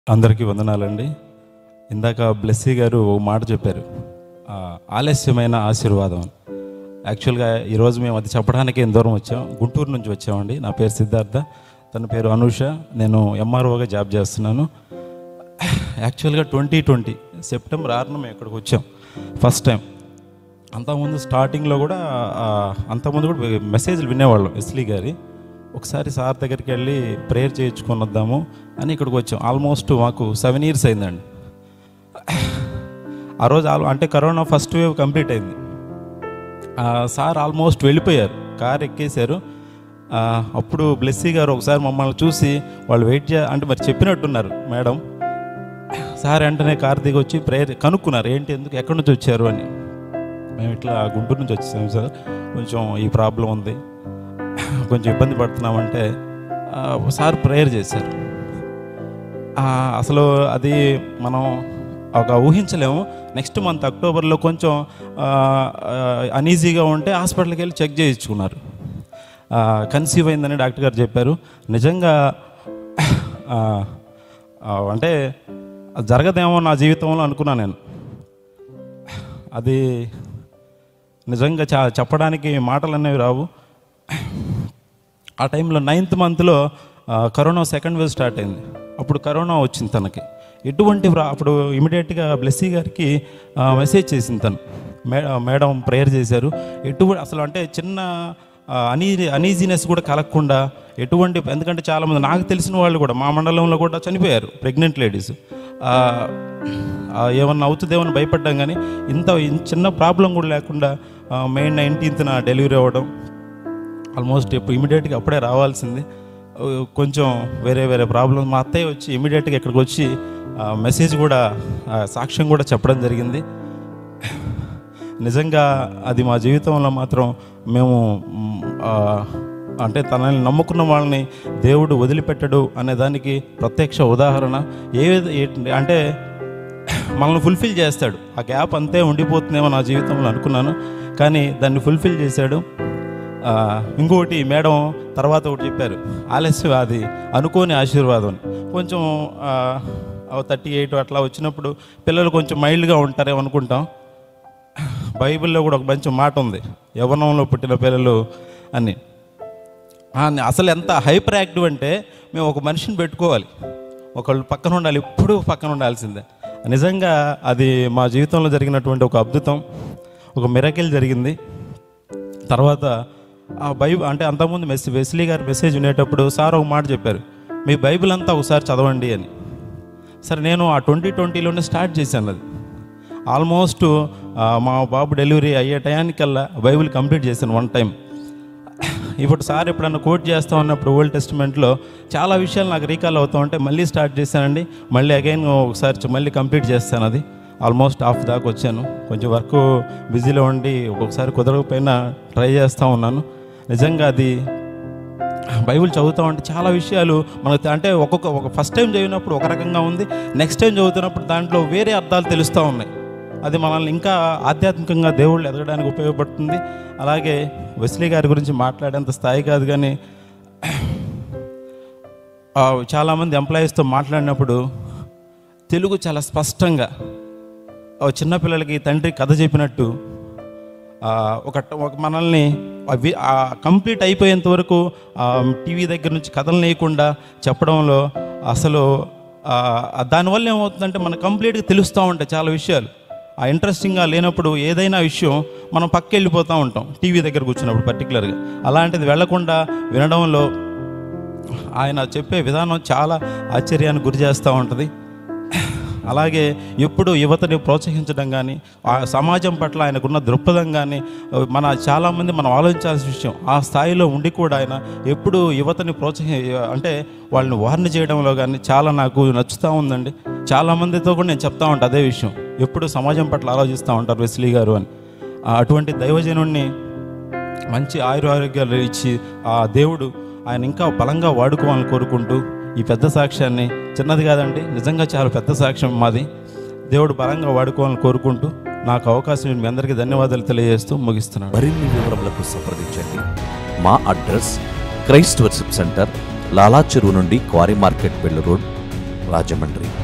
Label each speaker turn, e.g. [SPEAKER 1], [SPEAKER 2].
[SPEAKER 1] అందరికీ వందనాలండి ఇందాక బ్లెస్సీ గారు ఓ మాట చెప్పారు ఆ, ఆలస్యమైన ఆశీర్వాదం యాక్చువల్గా ఈరోజు మేము అది చెప్పడానికి ఎంత దూరం వచ్చాం గుంటూరు నుంచి వచ్చామండి నా పేరు సిద్ధార్థ తన పేరు అనూష నేను ఎంఆర్ఓగా జాబ్ చేస్తున్నాను యాక్చువల్గా ట్వంటీ ట్వంటీ సెప్టెంబర్ ఆరున మేము ఇక్కడికి వచ్చాం ఫస్ట్ టైం అంతకుముందు స్టార్టింగ్లో కూడా ఆ, అంతకుముందు కూడా మెసేజ్లు వినేవాళ్ళం ఎస్లీ గారి ఒకసారి సార్ దగ్గరికి వెళ్ళి ప్రేయర్ చేయించుకొని వద్దాము అని ఇక్కడికి వచ్చాం ఆల్మోస్ట్ మాకు సెవెన్ ఇయర్స్ అయిందండి ఆ రోజు ఆల్ అంటే కరోనా ఫస్ట్ వేవ్ కంప్లీట్ అయింది ఆ, సార్ ఆల్మోస్ట్ వెళ్ళిపోయారు కార్ ఎక్కేశారు ఆ, అప్పుడు బ్లెస్సీ గారు ఒకసారి మమ్మల్ని చూసి వాళ్ళు వెయిట్ చే అంటే మరి చెప్పినట్టున్నారు మేడం సార్ వెంటనే కార్ దిగి వచ్చి ప్రేయర్ కనుక్కున్నారు ఏంటి ఎందుకు ఎక్కడి నుంచి వచ్చారు అని మేము ఇట్లా గుంటూరు నుంచి వచ్చేసాం సార్ కొంచెం ఈ ప్రాబ్లం ఉంది కొంచెం ఇబ్బంది పడుతున్నామంటే ఆ, సార్ ప్రేయర్ చేశారు ఆ, అసలు అది మనం ఒక ఊహించలేము నెక్స్ట్ మంత్ అక్టోబర్లో కొంచెం అనీజీగా ఉంటే హాస్పిటల్కి వెళ్ళి చెక్ చేయించుకున్నారు కన్సీవ్ అయిందని డాక్టర్ గారు చెప్పారు నిజంగా ఆ, ఆ, అంటే అది జరగదేమో నా జీవితంలో అనుకున్నాను నేను అది నిజంగా చా చెప్పడానికి మాటలు అనేవి రావు ఆ టైంలో నైన్త్ మంత్లో ఆ, కరోనా సెకండ్ వేవ్ స్టార్ట్ అయింది అప్పుడు కరోనా వచ్చింది తనకి ఎటువంటి ప్రా- అప్పుడు ఇమీడియట్గా బ్లెస్సీ గారికి ఆ, మెసేజ్ చేసింది తను మే మేడం ప్రేయర్ చేశారు ఎటువంటి అసలు అంటే చిన్న అనీ అనీజీనెస్ కూడా కలగకుండా ఎటువంటి ఎందుకంటే చాలామంది నాకు తెలిసిన వాళ్ళు కూడా మా మండలంలో కూడా చనిపోయారు ప్రెగ్నెంట్ లేడీస్ ఏమన్నా అవుతుందేమని భయపడ్డాం కానీ ఇంత ఇన్- చిన్న ప్రాబ్లం కూడా లేకుండా మే నైన్టీన్త్న డెలివరీ అవ్వడం ఆల్మోస్ట్ ఇప్పుడు ఇమీడియట్గా అప్పుడే రావాల్సింది ఆ, కొంచెం వేరే వేరే ప్రాబ్లం మా అత్తయ్య వచ్చి ఇమీడియట్గా ఇక్కడికి వచ్చి ఆ, మెసేజ్ కూడా ఆ, సాక్ష్యం కూడా చెప్పడం జరిగింది నిజంగా అది మా జీవితంలో మాత్రం మేము మ్, ఆ, అంటే తనని నమ్ముకున్న వాళ్ళని దేవుడు వదిలిపెట్టడు అనే దానికి ప్రత్యక్ష ఉదాహరణ ఏ విధ- ఏ- అంటే మనల్ని ఫుల్ఫిల్ చేస్తాడు ఆ గ్యాప్ అంతే ఉండిపోతుందేమో నా జీవితంలో అనుకున్నాను కానీ దాన్ని ఫుల్ఫిల్ చేశాడు ఆ, ఇంకొకటి మేడం తర్వాత ఒకటి చెప్పారు ఆలస్యం అది అనుకోని ఆశీర్వాదం అని. కొంచెం థర్టీ ఎయిట్ అట్లా వచ్చినప్పుడు పిల్లలు కొంచెం మైల్డ్గా ఉంటారేమో అనుకుంటాం బైబిల్లో కూడా ఒక మంచి మాట ఉంది యవనంలో పుట్టిన పిల్లలు అని ఆ, అసలు ఎంత హైపర్ యాక్టివ్ అంటే మేము ఒక మనిషిని పెట్టుకోవాలి ఒకళ్ళు పక్కన ఉండాలి ఎప్పుడూ పక్కన ఉండాల్సిందే నిజంగా అది మా జీవితంలో జరిగినటువంటి ఒక అద్భుతం ఒక మిరకిల్ జరిగింది తర్వాత ఆ బైబిల్ అంటే అంతకుముందు మెస్ వెస్లీ గారి మెసేజ్ వినేటప్పుడు సార్ ఒక మాట చెప్పారు మీ బైబిల్ అంతా ఒకసారి చదవండి అని సరే నేను ఆ ట్వంటీ ట్వంటీలోనే స్టార్ట్ చేశాను అది ఆల్మోస్ట్ ఆ, మా బాబు డెలివరీ అయ్యే టయానికల్లా బైబిల్ కంప్లీట్ చేశాను వన్ టైం ఇప్పుడు సార్ ఎప్పుడన్నా కోట్ చేస్తా ఉన్నప్పుడు ఓల్డ్ టెస్ట్మెంట్లో చాలా విషయాలు నాకు రీకాల్ అవుతా ఉంటే మళ్ళీ స్టార్ట్ చేశానండి మళ్ళీ అగైన్ ఒకసారి చ- మళ్ళీ కంప్లీట్ చేస్తాను అది ఆల్మోస్ట్ హాఫ్ దాకా వచ్చాను కొంచెం వర్క్ బిజీలో ఉండి ఒక్కొక్కసారి కుదరకపోయినా ట్రై చేస్తూ ఉన్నాను నిజంగా అది బైబిల్ చదువుతా ఉంటే చాలా విషయాలు మనకు అంటే ఒక్కొక్క ఒక ఫస్ట్ టైం చదివినప్పుడు ఒక రకంగా ఉంది నెక్స్ట్ టైం చదువుతున్నప్పుడు దాంట్లో వేరే అర్థాలు తెలుస్తూ ఉన్నాయి అది మనల్ని ఇంకా ఆధ్యాత్మికంగా దేవుళ్ళు ఎదగడానికి ఉపయోగపడుతుంది అలాగే వెస్లీ గారి గురించి మాట్లాడేంత స్థాయి కాదు కానీ ఆ, చాలామంది ఎంప్లాయీస్తో మాట్లాడినప్పుడు తెలుగు చాలా స్పష్టంగా ఓ చిన్నపిల్లలకి తండ్రి కథ చెప్పినట్టు ఆ, ఒక ఒక మనల్ని అవి ఆ కంప్లీట్ అయిపోయేంత వరకు ఆ, టీవీ దగ్గర నుంచి కథలు నేయకుండా చెప్పడంలో అసలు ఆ, దానివల్ల ఏమవుతుందంటే మనకు కంప్లీట్గా తెలుస్తూ ఉంటాయి చాలా విషయాలు ఆ ఇంట్రెస్టింగ్గా లేనప్పుడు ఏదైనా విషయం మనం పక్క వెళ్ళిపోతూ ఉంటాం టీవీ దగ్గర కూర్చున్నప్పుడు పర్టికులర్గా అలాంటిది వెళ్లకుండా వినడంలో ఆయన చెప్పే విధానం చాలా ఆశ్చర్యానికి గురి చేస్తూ ఉంటుంది అలాగే ఎప్పుడు యువతని ప్రోత్సహించడం కానీ ఆ సమాజం పట్ల ఆయనకున్న దృక్పథం కానీ మన చాలామంది మనం ఆలోచించాల్సిన విషయం ఆ స్థాయిలో ఉండి కూడా ఆయన ఎప్పుడు యువతని ప్రోత్సహి అంటే వాళ్ళని వార్న్ చేయడంలో కానీ చాలా నాకు నచ్చుతూ ఉందండి చాలామందితో కూడా నేను చెప్తా ఉంటాను అదే విషయం ఎప్పుడు సమాజం పట్ల ఆలోచిస్తూ ఉంటారు వెస్లీ గారు అని ఆ అటువంటి దైవజనుణ్ణి మంచి ఆయురారోగ్యాలు ఇచ్చి ఆ దేవుడు ఆయన ఇంకా బలంగా వాడుకోవాలని కోరుకుంటూ ఈ పెద్ద సాక్ష్యాన్ని చిన్నది కాదండి నిజంగా చాలా పెద్ద సాక్ష్యం మాది దేవుడు బలంగా వాడుకోవాలని కోరుకుంటూ నాకు అవకాశం ఇచ్చిన మీ అందరికీ ధన్యవాదాలు తెలియజేస్తూ ముగిస్తున్నాను
[SPEAKER 2] మరిన్ని వివరములకు సంప్రదించండి మా address Christ worship centre Lala Cheruvu నుండి క్వారీ మార్కెట్ పెళ్లి రోడ్ రాజమండ్రి